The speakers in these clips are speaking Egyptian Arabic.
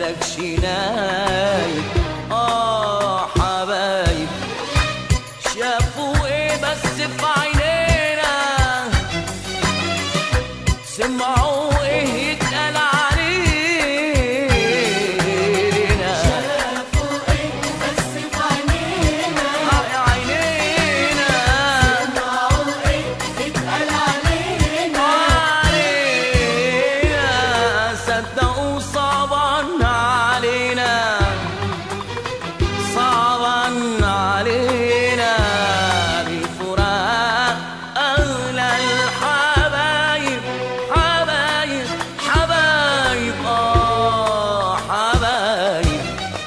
مالكش نايب اه حبايب شافوا ايه بس في عينينا سمعوا ايه يتقال علينا شافوا ايه بس في عينينا عينينا سمعوا ايه اتقال علينا علينا صدقوا صعبان علينا صعبان علينا بالفراق أغلى الحبايب حبايب حبايب آه حبايب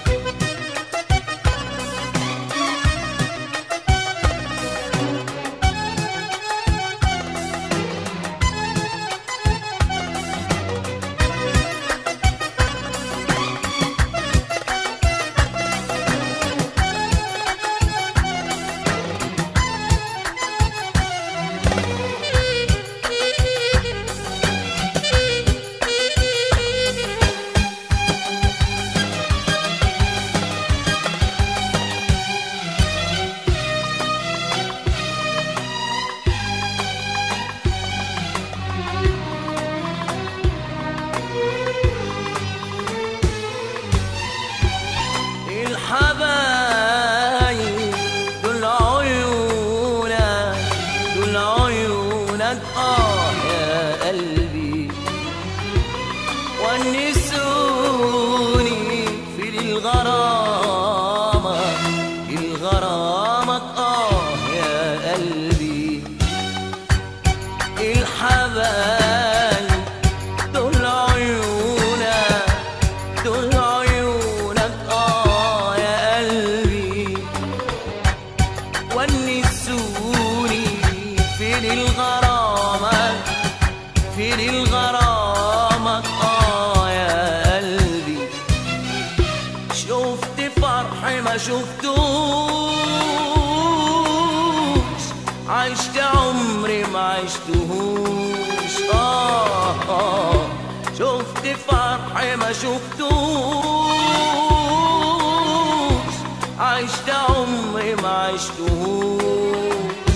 الحبايب دول عيونك دول عيونك اه يا قلبي ونسوني في الغرامة الغرامة اه يا قلبي الحبايب دول عيونك دول عيونك اه يا قلبي ونسوني في الغرامة في الغرامة اه يا قلبي شفت فرح ما شفتوش عشت عمري ما عشتهوش آه, آه شفت فرح ما شفتوش عشت عمري ما عشتهوش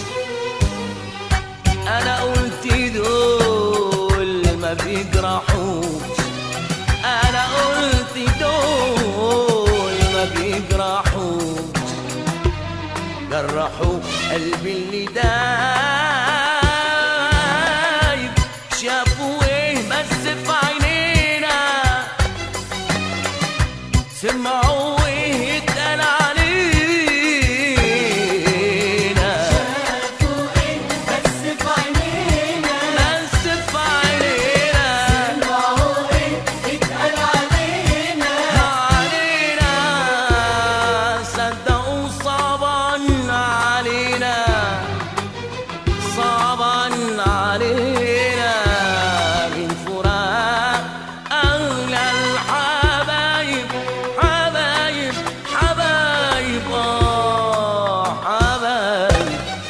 انا قلت دول ما بيجرحوش انا قلت دول ما بيجرحوش جرحوا قلبي اللي دايب شافوا ايه بس في عينينا سمعوا ايه يتقال علينا شافوا ايه بس في عينينا بس في عينينا سمعوا ايه اتقال علينا علينا صدقوا صعبان علينا صعبان علينا من فراق أغلى الحبايب حبايب حبايب آه حبايب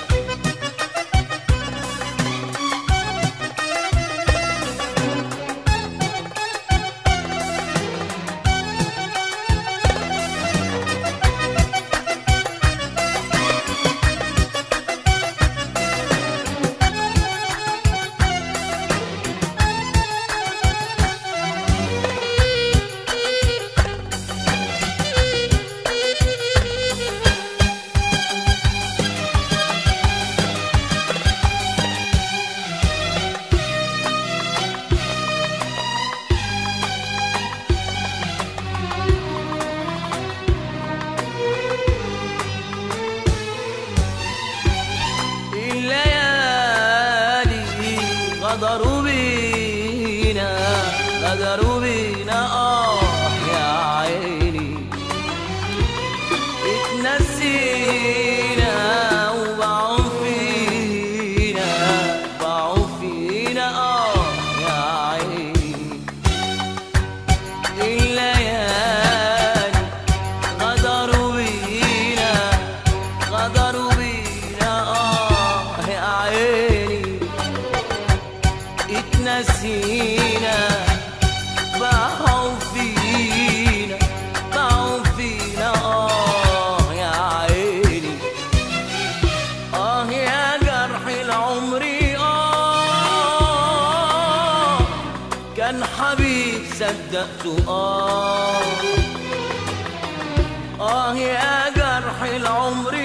الليالي غدروا بينا غدروا بينا اه يا عيني اتنسينا وبعوا فينا باعوا فينا اه يا عيني الليالي غدروا بينا غدروا بينا اه يا عيني اتنسينا باعوا فينا عشقته آه آه يا جرح العمر